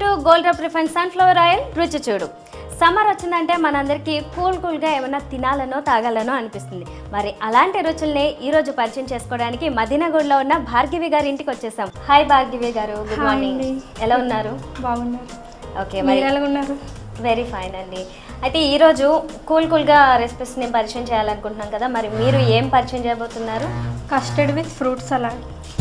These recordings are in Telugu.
To Gold refine sunflower oil రుచి చూడు సమ్మర్ వచ్చిందంటే మనందరికీ కూల్ కూల్గా ఏమైనా తినాలనో తాగాలనో అనిపిస్తుంది మరి అలాంటి రుచుల్ని ఈ రోజు పరిచయం చేసుకోవడానికి మదీనగూడలో ఉన్న భార్గవి గారి ఇంటికి వచ్చేసాం హాయ్ భార్గవి గారు గుడ్ Hi మార్నింగ్ అండి. ఎలా ఉన్నారు బాగున్నారు ఓకే మరి మీరు ఎలా ఉన్నారు వెరీ ఫైన్ అండి అయితే ఈరోజు కూల్ కూల్గా రెసిపీస్ని పరిచయం చేయాలనుకుంటున్నాం కదా మరి మీరు ఏం పరిచయం చేయబోతున్నారు custard with fruit salad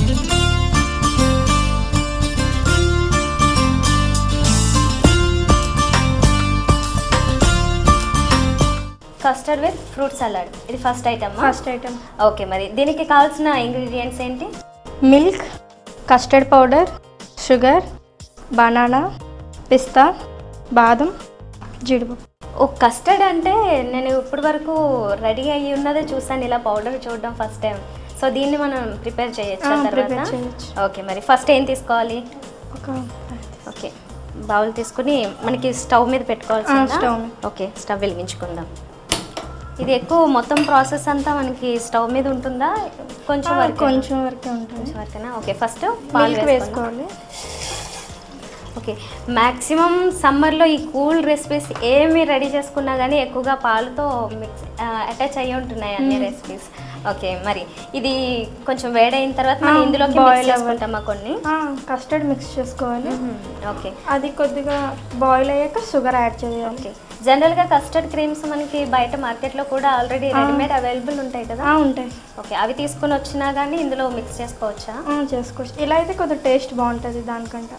custard with fruit salad ఇది first item first item okay మరి దీనికి కావాల్సిన ఇంగ్రీడియంట్స్ ఏంటి milk custard powder sugar banana పిస్తా బాదం జీడిపప్పు ఓ కస్టర్డ్ అంటే నేను ఇప్పటి వరకు రెడీ అయ్యి ఉన్నదే చూసాను ఇలా పౌడర్ చూడడం ఫస్ట్ టైం సో దీన్ని మనం ప్రిపేర్ చేయొచ్చు ఆ, తర్వాత prepare చేయొచ్చు. ఓకే మరి ఫస్ట్ ఏం తీసుకోవాలి ఒక ఓకే బౌల్ తీసుకుని మనకి స్టవ్ మీద పెట్టుకోవాల్సిందా ఆ, స్టవ్ మీద. ఓకే స్టవ్ వెలిగించుకుందాం ఇది ఎక్కువ మొత్తం ప్రాసెస్ అంతా మనకి స్టవ్ మీద ఉంటుందా కొంచెం ఆ, వరకు కొంచెం వరకే ఉంటుంది కొంచెం వరకేనా ఓకే ఫస్ట్ పాలు మిల్క్ వేసుకోవాలి వేసుకోవాలి ఓకే మ్యాక్సిమం సమ్మర్లో ఈ కూల్ రెసిపీస్ ఏమి రెడీ చేసుకున్నా కానీ ఎక్కువగా పాలతో మిక్స్ అటాచ్ అయ్యి ఉంటున్నాయి అన్ని రెసిపీస్ ఓకే మరి ఇది కొంచెం వేడైన తర్వాత మనం ఆ, ఇందులోకి boil మిక్స్ అవ్వాలి. చేసుకుంటామా కొన్ని కస్టర్డ్ మిక్స్ చేసుకోవాలి ఓకే అది కొద్దిగా బాయిల్ అయ్యాక షుగర్ యాడ్ చేయాలి ఓకే జనరల్గా కస్టర్డ్ క్రీమ్స్ మనకి బయట మార్కెట్లో కూడా ఆల్రెడీ రెడీమేడ్ అవైలబుల్ ఉంటాయి కదా ఆ, ఉంటాయి ఓకే అవి తీసుకొని వచ్చినా కానీ ఇందులో మిక్స్ చేసుకోవచ్చా ఆ, చేసుకోవచ్చు ఇలా అయితే కొద్దిగా టేస్ట్ బాగుంటుంది దానికంటే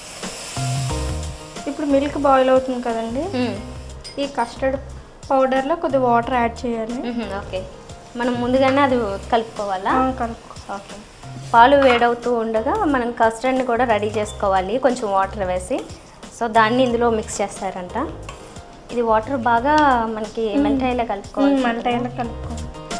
ఇప్పుడు మిల్క్ బాయిల్ అవుతుంది కదండి ఈ కస్టర్డ్ పౌడర్లో కొద్దిగా వాటర్ యాడ్ చేయాలి ఓకే మనం ముందుగానే అది కలుపుకోవాలా ఆ, కలుపుకో ఓకే పాలు వేడవుతూ ఉండగా మనం కస్టర్డ్ని కూడా రెడీ చేసుకోవాలి కొంచెం వాటర్ వేసి సో దాన్ని ఇందులో మిక్స్ చేస్తారంట ఇది వాటర్ బాగా మనకి మెల్ట్ అయ్యేలా కలుపుకోవాలి మంట అయ్యేలా కలుపుకోవాలి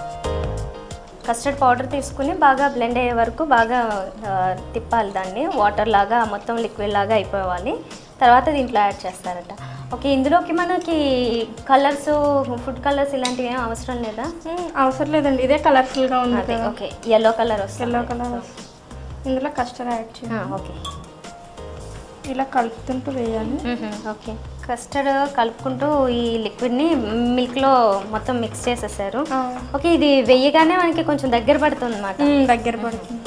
కస్టర్డ్ పౌడర్ తీసుకుని బాగా బ్లెండ్ అయ్యే వరకు బాగా ఆ, తిప్పాలి దాన్ని వాటర్ లాగా మొత్తం లిక్విడ్ లాగా అయిపోవాలి తర్వాత దీంట్లో యాడ్ చేస్తారట ఓకే ఇందులోకి మనకి కలర్స్ ఫుడ్ కలర్స్ ఇలాంటివి ఏం అవసరం లేదా మ్మ్, అవసరం లేదండి ఇదే కలర్ఫుల్గా ఉంది అదే కదా ఓకే ఎల్లో కలర్ వస్తుంది ఎల్లో కలర్ ఇందులో కస్టర్డ్ యాడ్ చేయాలి ఆ, ఓకే ఇలా కలుపుతుంటూ వేయాలి ఓకే కస్టర్డ్ కలుపుకుంటూ ఈ లిక్విడ్ని మిల్క్లో మొత్తం మిక్స్ చేసేసారు ఆ, ఓకే ఇది వెయ్యగానే మనకి కొంచెం దగ్గర పడుతుంది అనమాట మ్మ్, దగ్గర పడుతుంది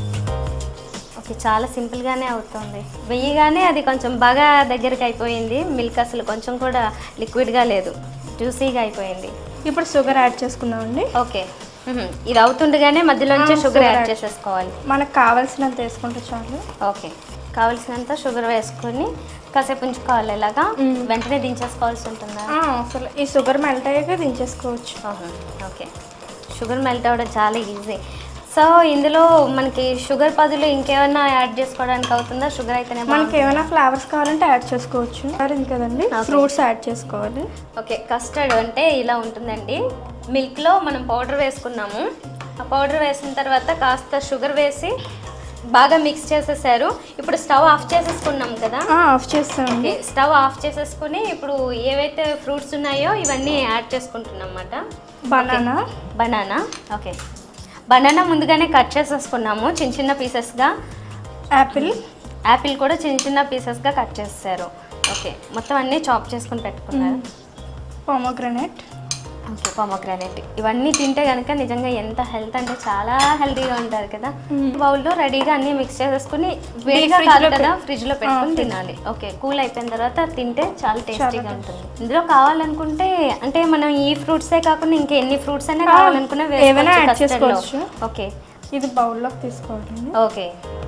ఓకే చాలా సింపుల్గానే అవుతుంది వెయ్యగానే అది కొంచెం బాగా దగ్గరికి అయిపోయింది మిల్క్ అసలు కొంచెం కూడా లిక్విడ్గా లేదు జ్యూసీగా అయిపోయింది ఇప్పుడు షుగర్ యాడ్ చేసుకుందామండి ఓకే మ్మ్. ఇది అవుతుండగానే మధ్యలోంచి ఆ, షుగర్ sugar యాడ్ add చేసేసుకోవాలి మనకు కావాల్సినంత వేసుకుంటే చాలు ఓకే కావలసినంత షుగర్ వేసుకొని కాసేపు ఉంచుకోవాలి ఇలాగా మ్మ్. వెంటనే దించేసుకోవాల్సి ఉంటుందా ఆ, అసలు ఈ షుగర్ మెల్ట్ అయ్యాక దించేసుకోవచ్చు ఆహా, ఓకే షుగర్ మెల్ట్ అవ్వడం చాలా ఈజీ సో ఇందులో మనకి షుగర్ బదులు ఇంకేమైనా యాడ్ చేసుకోవడానికి అవుతుందా షుగర్ అయితేనే మనకి ఏమైనా ఫ్లేవర్స్ కావాలంటే యాడ్ చేసుకోవచ్చు సరే కదండి Okay. ఫ్రూట్స్ యాడ్ చేసుకోవాలి ఓకే కస్టర్డ్ అంటే ఇలా ఉంటుందండి మిల్క్లో మనం పౌడర్ వేసుకున్నాము ఆ పౌడర్ వేసిన తర్వాత కాస్త షుగర్ వేసి బాగా మిక్స్ చేసేసారు ఇప్పుడు స్టవ్ ఆఫ్ చేసేసుకున్నాం కదా ఆ, ఆఫ్ చేస్తామండి ఓకే స్టవ్ ఆఫ్ చేసేసుకుని ఇప్పుడు ఏవైతే ఫ్రూట్స్ ఉన్నాయో ఇవన్నీ యాడ్ చేసుకుంటున్నాం అన్నమాట బనానా బనానా ఓకే బనానా ముందుగానే కట్ చేసేసుకున్నాము చిన్న చిన్న పీసెస్గా యాపిల్ యాపిల్ కూడా చిన్న చిన్న పీసెస్గా కట్ చేస్తారు ఓకే మొత్తం అన్నీ చాప్ చేసుకుని పెట్టుకున్నారు పోమోగ్రనేట్ ఓకే పొమోగ్రానైట్ ఇవన్నీ తింటే కనుక నిజంగా ఎంత హెల్త్ అంటే చాలా హెల్తీగా ఉంటారు కదా బౌల్లో రెడీగా అన్ని మిక్స్ చేసేసుకుని వేడిగా fridge కాదు లో కదా పెట్- ఫ్రిడ్జ్ లో ఆ, పెట్టుకుని fridge. తినాలి ఓకే కూల్ అయిపోయిన తర్వాత తింటే చాలా టేస్టీగా tasty. ఉంటుంది ఇందులో కావాలనుకుంటే అంటే మనం ఈ ఫ్రూట్సే కాకుండా ఇంకా ఎన్ని ఫ్రూట్స్ అయినా ఆ, కావాలనుకున్నా ఏవైనా వేసుకోవచ్చు add custard లో. చేసుకోవచ్చు. ఓకే ఇది బౌల్లోకి తీసుకోవాలండి ఓకే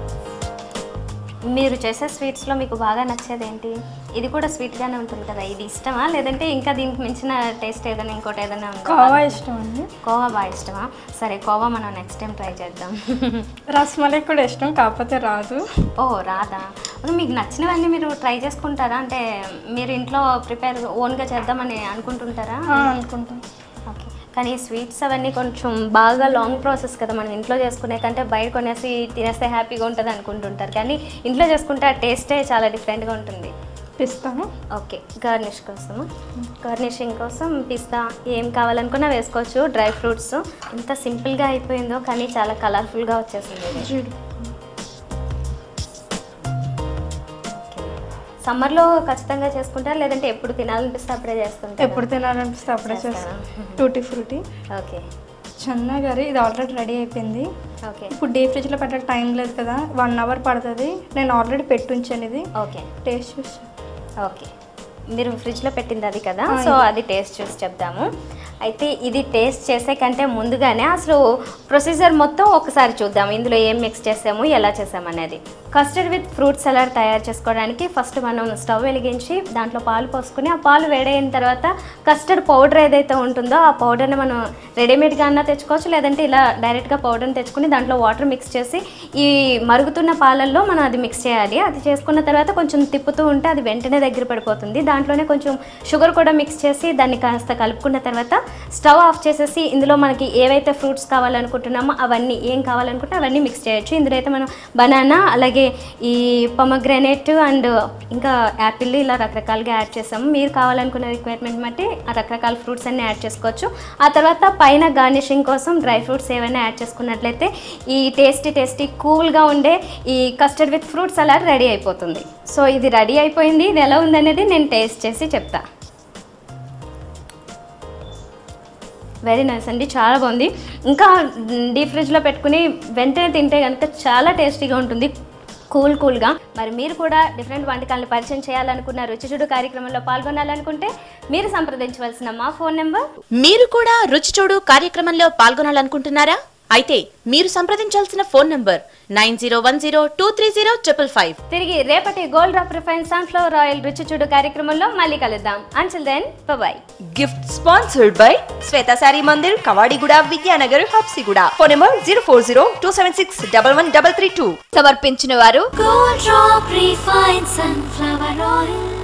మీరు చేసే స్వీట్స్లో మీకు బాగా నచ్చేది ఏంటి ఇది కూడా స్వీట్గానే ఉంటుంది కదా ఇది ఇష్టమా లేదంటే ఇంకా దీనికి మించిన టేస్ట్ ఏదైనా ఇంకోటి ఏదైనా ఉందా కోవా ఇష్టం అండి కోవా బాగా ఇష్టమా సరే కోవా మనం నెక్స్ట్ టైం ట్రై చేద్దాం రస్మలై కూడా ఇష్టం కాకపోతే రాదు ఓ రాదా అసలు మీకు నచ్చినవన్నీ మీరు ట్రై చేసుకుంటారా అంటే మీరు ఇంట్లో ప్రిపేర్ ఓన్గా చేద్దామని అనుకుంటుంటారా ఆ, అనుకుంటాం ఓకే కానీ స్వీట్స్ అవన్నీ కొంచెం బాగా లాంగ్ ప్రాసెస్ కదా మనం ఇంట్లో చేసుకునే కంటే బయట కొనేసి తినేస్తే హ్యాపీగా ఉంటుంది అనుకుంటుంటారు కానీ ఇంట్లో చేసుకుంటే ఆ టేస్టే చాలా డిఫరెంట్గా ఉంటుంది పిస్తాను ఓకే గార్నిష్ కోసం గార్నిషింగ్ కోసం పిస్తా ఏం కావాలనుకున్నా వేసుకోవచ్చు డ్రై ఫ్రూట్స్ ఎంత సింపుల్గా అయిపోయిందో కానీ చాలా కలర్ఫుల్గా వచ్చేసింది ఇది జీడి ఓకే సమ్మర్లో ఖచ్చితంగా చేసుకుంటారా లేదంటే ఎప్పుడు తినాలనిపిస్తే అప్పుడే చేస్తుంటారా ఎప్పుడు తినాలనిపిస్తే అప్పుడే చేస్తారా? చేస్తాం టూటీ ఫ్రూటీ ఓకే చన్నా గారి ఇది ఆల్రెడీ రెడీ అయిపోయింది ఓకే ఇప్పుడు డీప్ ఫ్రిడ్జ్లో పెట్టడానికి టైం లేదు కదా వన్ అవర్ పడుతుంది నేను ఆల్రెడీ పెట్టుంచాను ఇది ఓకే టేస్ట్ చూసి ఓకే మీరు ఫ్రిడ్జ్లో పెట్టింది అది కదా ఆ, సో ఇది. అది టేస్ట్ చూసి చెప్దాము అయితే ఇది టేస్ట్ చేసే కంటే ముందుగానే అసలు ప్రొసీజర్ మొత్తం ఒకసారి చూద్దాం ఇందులో ఏం మిక్స్ చేసాము ఎలా చేసాము అనేది కస్టర్డ్ విత్ ఫ్రూట్ సలాడ్ తయారు చేసుకోవడానికి ఫస్ట్ మనం స్టవ్ వెలిగించి దాంట్లో పాలు పోసుకుని ఆ పాలు వేడైన తర్వాత కస్టర్డ్ పౌడర్ ఏదైతే ఉంటుందో ఆ పౌడర్ని మనం రెడీమేడ్గా అన్నా తెచ్చుకోవచ్చు లేదంటే ఇలా డైరెక్ట్గా పౌడర్ని తెచ్చుకుని దాంట్లో వాటర్ మిక్స్ చేసి ఈ మరుగుతున్న పాలల్లో మనం అది మిక్స్ చేయాలి అది చేసుకున్న తర్వాత కొంచెం తిప్పుతూ ఉంటే అది వెంటనే దగ్గర పడిపోతుంది దాంట్లోనే కొంచెం షుగర్ కూడా మిక్స్ చేసి దాన్ని కాస్త కలుపుకున్న తర్వాత స్టవ్ ఆఫ్ చేసేసి ఇందులో మనకి ఏవైతే ఫ్రూట్స్ కావాలనుకుంటున్నామో అవన్నీ ఏం కావాలనుకుంటే అవన్నీ మిక్స్ చేయొచ్చు ఇందులో అయితే మనం బనానా అలాగే ఈ పొమగ్రానేట్ అండ్ ఇంకా యాపిల్ ఇలా రకరకాలుగా యాడ్ చేసాము మీరు కావాలనుకున్న రిక్వైర్మెంట్ బట్టి ఆ రకరకాల ఫ్రూట్స్ అన్ని యాడ్ చేసుకోవచ్చు ఆ తర్వాత పైన గార్నిషింగ్ కోసం డ్రై ఫ్రూట్స్ ఏవైనా యాడ్ చేసుకున్నట్లయితే ఈ టేస్టీ టేస్టీ కూల్గా ఉండే ఈ కస్టర్డ్ విత్ ఫ్రూట్స్ అలా రెడీ అయిపోతుంది సో ఇది రెడీ అయిపోయింది ఇది ఎలా ఉందనేది నేను టేస్ట్ చేసి చెప్తా వెరీ నైస్ అండి చాలా బాగుంది ఇంకా డీప్ ఫ్రిడ్జ్లో పెట్టుకుని వెంటనే తింటే కనుక చాలా టేస్టీగా ఉంటుంది కూల్ కూల్గా మరి మీరు కూడా డిఫరెంట్ వంటకాలను పరిచయం చేయాలనుకున్న రుచి చూడు కార్యక్రమంలో పాల్గొనాలనుకుంటే మీరు సంప్రదించవలసిన మా ఫోన్ నెంబర్ మీరు కూడా రుచి చూడు కార్యక్రమంలో పాల్గొనాలనుకుంటున్నారా అయితే మీరు సంప్రదించాల్సిన phone number nine zero one zero two three zero triple five తిరిగి రేపటి Gold drop refine sunflower oil రుచి చూడు కార్యక్రమంలో మళ్ళీ కలుద్దాం until then bye gift sponsored by Shweta Saree Mandir Kavadiguda Vidyanagar Habsiguda phone number zero four zero two seven six double one double three two సమర్పించిన వారు Gold drop refined sunflower oil.